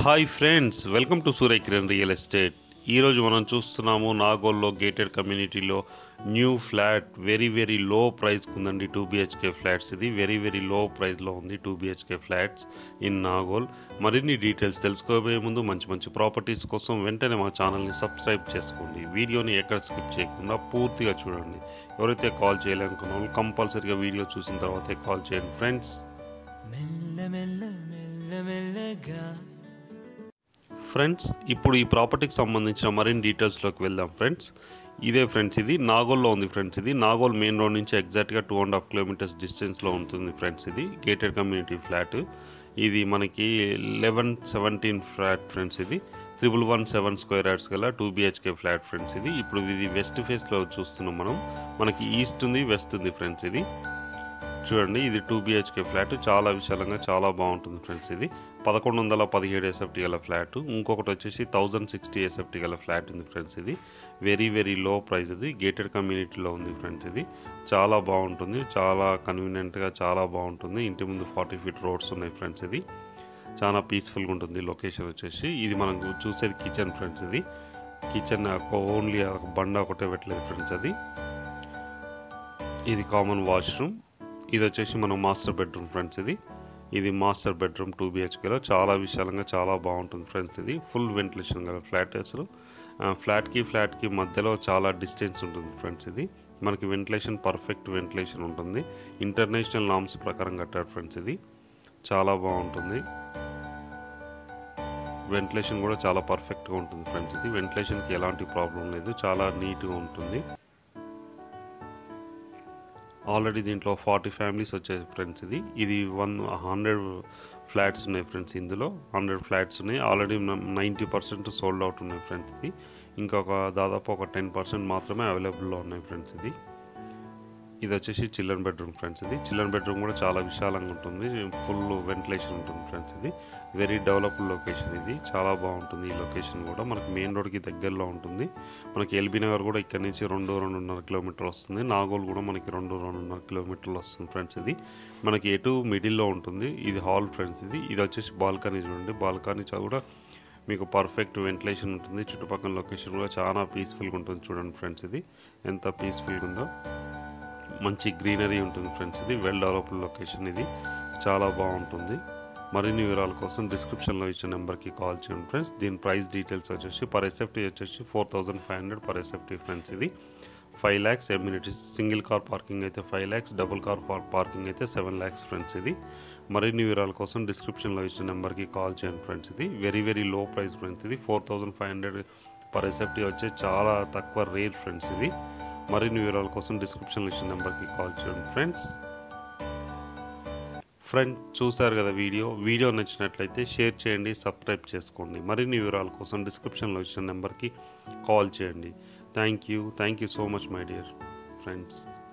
hi friends welcome to Surya Kiran real estate ఈరోజు మనం చూస్తున్నాము నాగోల్లో గేటెడ్ కమ్యూనిటీలో new flat very very low ప్రైస్కి ఉందండి టూ బిహెచ్కే ఫ్లాట్స్ ఇది వెరీ వెరీ లో ప్రైస్లో ఉంది two BHK flats in Nagole మరిన్ని డీటెయిల్స్ తెలుసుకోబోయే ముందు మంచి మంచి ప్రాపర్టీస్ కోసం వెంటనే మా ఛానల్ని సబ్స్క్రైబ్ చేసుకోండి వీడియోని ఎక్కడ స్కిప్ చేయకుండా పూర్తిగా చూడండి ఎవరైతే కాల్ చేయాలనుకున్న వాళ్ళు కంపల్సరీగా వీడియో చూసిన తర్వాతే కాల్ చేయండి ఫ్రెండ్స్ మెల్ల మెల్ల మెల్ల మెల్లగా ఫ్రెండ్స్ ఇప్పుడు ఈ ప్రాపర్టీకి సంబంధించిన మరిన్ని డీటెయిల్స్లోకి వెళ్దాం ఫ్రెండ్స్ ఇదే ఫ్రెండ్స్ ఇది నాగోల్లో ఉంది ఫ్రెండ్స్ ఇది నాగోల్ మెయిన్ రోడ్ నుంచి ఎగ్జాక్ట్గా టూ అండ్ హాఫ్ కిలోమీటర్స్ డిస్టెన్స్లో ఉంటుంది ఫ్రెండ్స్ ఇది గేటెడ్ కమ్యూనిటీ ఫ్లాట్ ఇది మనకి లెవెన్ సెవెంటీన్ ఫ్లాట్ ఫ్రెండ్స్ ఇది triple one seven square yards గల టూ బిహెచ్కే ఫ్లాట్ ఫ్రెండ్స్ ఇది ఇప్పుడు ఇది వెస్ట్ ఫేస్లో చూస్తున్నాం మనం మనకి ఈస్ట్ ఉంది వెస్ట్ ఉంది ఫ్రెండ్స్ ఇది చూడండి ఇది టూ బిహెచ్కే ఫ్లాట్ చాలా విశాలంగా చాలా బాగుంటుంది ఫ్రెండ్స్ ఇది పదకొండు వందల పదిహేడు ఎస్ఎఫ్టీ గల ఫ్లాట్ ఇంకొకటి వచ్చేసి థౌజండ్ సిక్స్టీ ఎస్ఎఫ్టీ గల ఫ్లాట్ ఉంది ఫ్రెండ్స్ ఇది వెరీ వెరీ లో ప్రైస్ ఇది గేటెడ్ కమ్యూనిటీలో ఉంది ఫ్రెండ్స్ ఇది చాలా బాగుంటుంది చాలా కన్వీనియంట్గా చాలా బాగుంటుంది ఇంటి ముందు ఫార్టీ ఫీట్ రోడ్స్ ఉన్నాయి ఫ్రెండ్స్ ఇది చాలా పీస్ఫుల్గా ఉంటుంది లొకేషన్ వచ్చేసి ఇది మనం చూసేది కిచెన్ ఫ్రెండ్స్ ఇది కిచెన్ ఓన్లీ బండ ఒకటే పెట్టలేదు ఫ్రెండ్స్ అది ఇది కామన్ వాష్రూమ్ ఇది వచ్చేసి మనం మాస్టర్ బెడ్రూమ్ ఫ్రెండ్స్ ఇది ఇది మాస్టర్ బెడ్రూమ్ టూ బిహెచ్కేలో చాలా విశాలంగా చాలా బాగుంటుంది ఫ్రెండ్స్ ఇది ఫుల్ వెంటిలేషన్ గల ఫ్లాట్ అసలు ఆ, ఫ్లాట్కి ఫ్లాట్కి మధ్యలో చాలా డిస్టెన్స్ ఉంటుంది ఫ్రెండ్స్ ఇది మనకి వెంటిలేషన్ పర్ఫెక్ట్ వెంటిలేషన్ ఉంటుంది ఇంటర్నేషనల్ నామ్స్ ప్రకారం కట్టారు ఫ్రెండ్స్ ఇది చాలా బాగుంటుంది వెంటిలేషన్ కూడా చాలా పర్ఫెక్ట్గా ఉంటుంది ఫ్రెండ్స్ ఇది వెంటిలేషన్కి ఎలాంటి ప్రాబ్లం లేదు చాలా నీట్గా ఉంటుంది ఆల్రెడీ దీంట్లో ఫార్టీ ఫ్యామిలీస్ వచ్చాయి ఫ్రెండ్స్ ఇది ఇది వన్ హండ్రెడ్ ఫ్లాట్స్ ఉన్నాయి ఫ్రెండ్స్ ఇందులో హండ్రెడ్ ఫ్లాట్స్ ఉన్నాయి already ninety percent sold out ఉన్నాయి ఫ్రెండ్స్ ఇది ఇంకొక దాదాపు ఒక టెన్ పర్సెంట్ మాత్రమే అవైలబుల్లో ఉన్నాయి ఫ్రెండ్స్ ఇది ఇది వచ్చేసి చిల్డ్రన్ బెడ్రూమ్ ఫ్రెండ్స్ ఇది చిల్డ్రన్ బెడ్రూమ్ కూడా చాలా విశాలంగా ఉంటుంది ఫుల్ వెంటిలేషన్ ఉంటుంది ఫ్రెండ్స్ ఇది వెరీ డెవలప్డ్ లొకేషన్ ఇది చాలా బాగుంటుంది ఈ లొకేషన్ కూడా మనకి మెయిన్ రోడ్కి దగ్గరలో ఉంటుంది మనకి ఎల్బీ నగర్ కూడా ఇక్కడ నుంచి రెండు రెండున్నర కిలోమీటర్ వస్తుంది నాగోల్ కూడా మనకి రెండు రెండున్నర కిలోమీటర్లు వస్తుంది ఫ్రెండ్స్ ఇది మనకి ఎటు మిడిల్లో ఉంటుంది ఇది హాల్ ఫ్రెండ్స్ ఇది ఇది వచ్చేసి బాల్కనీ చూడండి బాల్కనీ కూడా మీకు పర్ఫెక్ట్ వెంటిలేషన్ ఉంటుంది చుట్టుపక్కల లొకేషన్ కూడా చాలా పీస్ఫుల్గా ఉంటుంది చూడండి ఫ్రెండ్స్ ఇది ఎంత పీస్ఫుల్గా ఉందో మంచి గ్రీనరీ ఉంటుంది ఫ్రెండ్స్ ఇది వెల్ డెవలప్డ్ లొకేషన్ ఇది చాలా బాగుంటుంది మరిన్ని వివరాల కోసం డిస్క్రిప్షన్లో ఇచ్చిన నెంబర్కి కాల్ చేయండి ఫ్రెండ్స్ దీని ప్రైస్ డీటెయిల్స్ వచ్చేసి పర్ ఎస్ఎఫ్టీ వచ్చేసి four thousand five hundred per SFT friends ఇది five lakhs amenities single car parking అయితే five lakhs double car parking అయితే సెవెన్ ల్యాక్స్ ఫ్రెండ్స్ ఇది మరిన్ని వివరాల కోసం డిస్క్రిప్షన్లో ఇచ్చిన నెంబర్కి కాల్ చేయండి ఫ్రెండ్స్ ఇది very very low price friends ఇది four thousand five hundred per SFT వచ్చే చాలా తక్కువ రేట్ ఫ్రెండ్స్ ఇది మరిన్ని వివరాల కోసం డిస్క్రిప్షన్లో ఇచ్చిన నెంబర్కి కాల్ చేయండి ఫ్రెండ్స్ ఫ్రెండ్ చూసారు కదా వీడియో వీడియో నచ్చినట్లయితే షేర్ చేయండి సబ్స్క్రైబ్ చేసుకోండి మరిన్ని వివరాల కోసం డిస్క్రిప్షన్లో ఇచ్చిన నెంబర్కి కాల్ చేయండి thank you thank you so much my dear friends